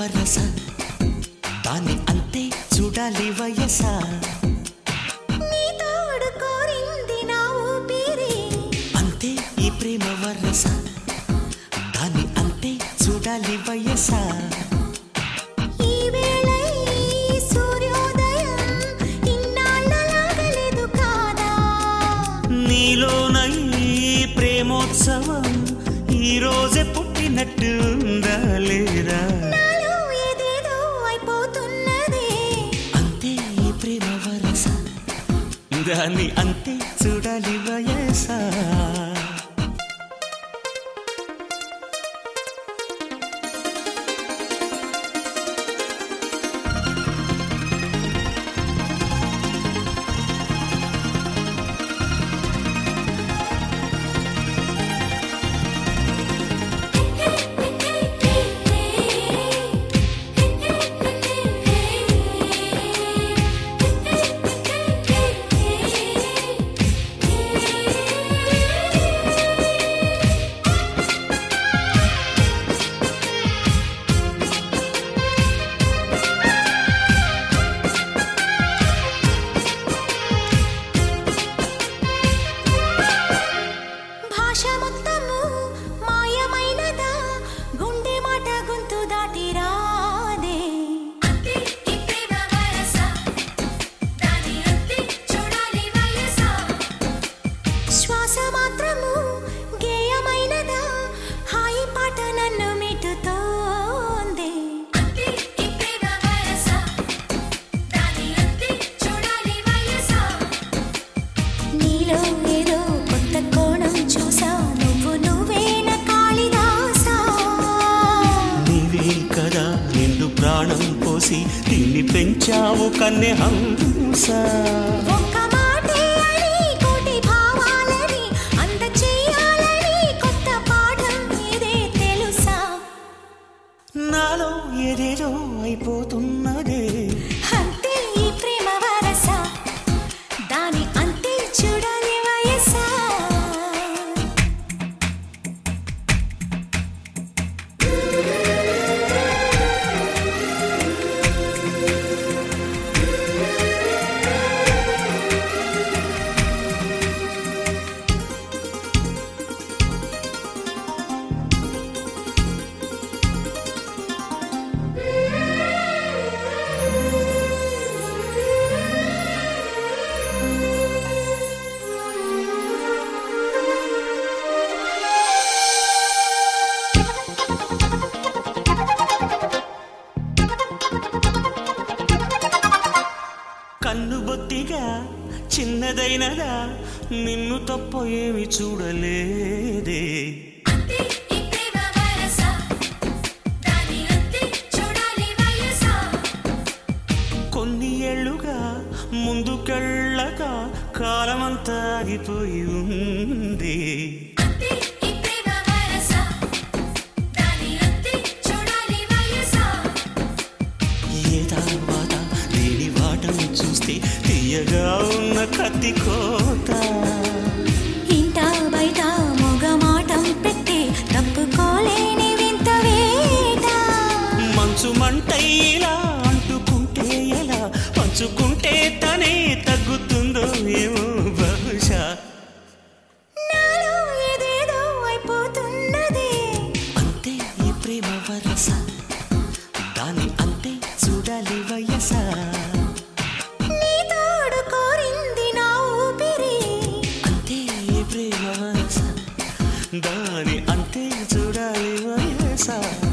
వరస దాని అంతే చూడాలి వయస నీ తోడు కోరింది నా ఊపిరి అంతే ఈ ప్రేమ వరస దాని అంతే చూడాలి వయస ఈ వేళ ఈ సూర్యోదయం ఇన్నాళ్ళలాగలేదు కాదా నీలోన ఈ ప్రేమోత్సవం ఈ రోజే పుట్టినట్టు ఉందా లేదా నాలో ఏదేదో అయిపోతున్నదే అంతే ఈ ప్రేమ వరస దాన్ని అంతే చూడాలి వయస భాష మొత్తము మాయమైనదా గుండె మాట గొంతు దాటి రాదే శ్వాస మాత్రము గేయమైనదా హాయి పాట నన్ను మిటుతోంది నీలో ఏదో కొత్త కోణం చూసా నువ్వు నువ్వేన కాళిదాసా నీవే కదా నిండు ప్రాణం పోసి దీన్ని పెంచావు కన్నె హంస ఒక్క మాటే అని కోటి భావాలని అంద చెయ్యాలని కొత్త పాఠం ఇదే తెలుసా నాలో ఏదేదో అయిపోతున్నదే అంతే ఈ ప్రేమ వరస దాని అంతే చూడాలి వయసా కన్ను బొత్తిగా చిన్నదైనదా నిన్ను తప్ప ఏమి చూడలేదే కొన్ని ఏళ్ళుగా ముందుకెళ్ళక కాలమంతా ఆగిపోయి ఉంది ఏ తర్వాత దేని వాటం చూస్తే తీయగా ఉన్న కత్తి కోత ఇంట బయట మొగమాటం పెట్టి తప్పుకోలేని వింత వేట మంచు మంటైలా అంటుకుంటే ఎలా పంచుకుంటే తనే తగ్గుతుందో ఏమో బహుశా నాలో ఏదేదో అయిపోతున్నదే అంతే ఈ ప్రేమ వరస దాని అంతే చూడాలి వయస నీ తోడు కోరింది నా ఊపిరి అంతే ఈ ప్రేమ వరస దాని అంతే చూడాలి వయస